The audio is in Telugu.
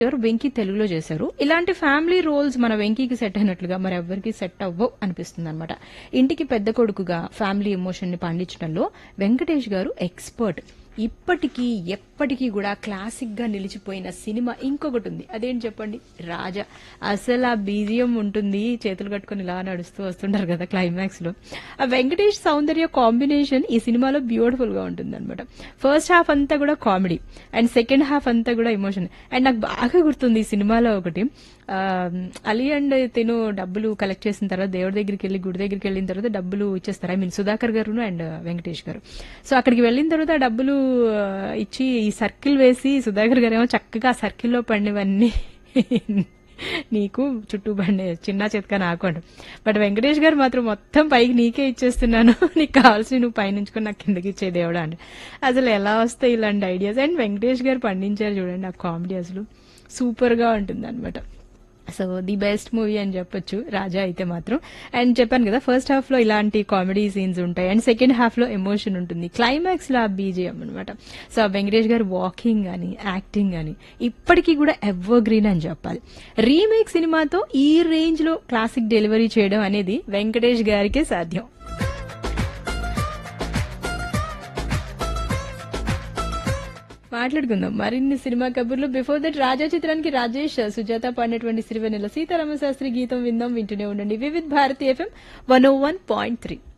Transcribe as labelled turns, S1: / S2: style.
S1: ఎవరు వెంకీ తెలుగులో చేశారు ఇలాంటి ఫ్యామిలీ రోల్స్ మన వెంకీకి సెట్ అయినట్లుగా మరి ఎవరికి సెట్ అవ్వవు అనిపిస్తుంది అనమాట ఇంటికి పెద్ద కొడుకుగా ఫ్యామిలీ ఎమోషన్ ని పండించడంలో వెంకటేష్ గారు ఎక్స్పర్ట్ ఇప్పటికీ ఎప్పటికీ కూడా క్లాసిక్ గా నిలిచిపోయిన సినిమా ఇంకొకటి ఉంది అదేంటి చెప్పండి రాజా అసలు ఆ బీజియం ఉంటుంది చేతులు కట్టుకొని ఇలా నడుస్తూ వస్తుంటారు కదా క్లైమాక్స్ లో ఆ వెంకటేష్ సౌందర్య కాంబినేషన్ ఈ సినిమాలో బ్యూటిఫుల్ గా ఉంటుంది అనమాట ఫస్ట్ హాఫ్ అంతా కూడా కామెడీ అండ్ సెకండ్ హాఫ్ అంతా కూడా ఎమోషన్ అండ్ నాకు బాగా గుర్తుంది ఈ సినిమాలో ఒకటి ఆ, అలీ అండ్ తిను డబ్బులు కలెక్ట్ చేసిన తర్వాత దేవుడి దగ్గరికి వెళ్ళి గుడి దగ్గరికి వెళ్ళిన తర్వాత డబ్బులు ఇచ్చేస్తారు ఐ మీన్ సుధాకర్ గారు అండ్ వెంకటేష్ గారు సో అక్కడికి వెళ్ళిన తర్వాత ఆ డబ్బులు ఆ, ఇచ్చి ఈ సర్కిల్ వేసి సుధాకర్ గారు ఏమో చక్కగా ఆ సర్కిల్లో పడినవన్నీ నీకు చుట్టూ పడిన చిన్న చితక నాకు అంట బట్ వెంకటేష్ గారు మాత్రం మొత్తం పైకి నీకే ఇచ్చేస్తున్నాను నీకు కావాల్సి నువ్వు పైనుంచుకొని నాకు కిందకి ఇచ్చే దేవుడా అంట అసలు ఎలా వస్తాయి ఇలాంటి ఐడియాస్ అండ్ వెంకటేష్ గారు పండించారు చూడండి ఆ కామెడీ అసలు సూపర్ గా ఉంటుంది అనమాట సో ది బెస్ట్ మూవీ అని చెప్పొచ్చు రాజా అయితే మాత్రం అండ్ చెప్పాను కదా ఫస్ట్ హాఫ్ లో ఇలాంటి కామెడీ సీన్స్ ఉంటాయి అండ్ సెకండ్ హాఫ్ లో ఎమోషన్ ఉంటుంది క్లైమాక్స్ లో ఆ బీజిఎం అనమాట సో ఆ వెంకటేష్ గారు వాకింగ్ గాని యాక్టింగ్ గాని ఇప్పటికీ కూడా ఎవర్ గ్రీన్ అని చెప్పాలి రీమేక్ సినిమాతో ఈ రేంజ్ లో క్లాసిక్ డెలివరీ చేయడం అనేది వెంకటేష్ గారికే సాధ్యం మాట్లాడుకుందాం మరిన్ని సినిమా కబుర్లు బిఫోర్ దట్ రాజా చిత్రానికి రాజేష్ సుజాత పాడినటువంటి సిరివెన్నెల సీతారామ శాస్త్రి గీతం విందాం వింటూనే ఉండండి Vividh Bharati FM one O one point three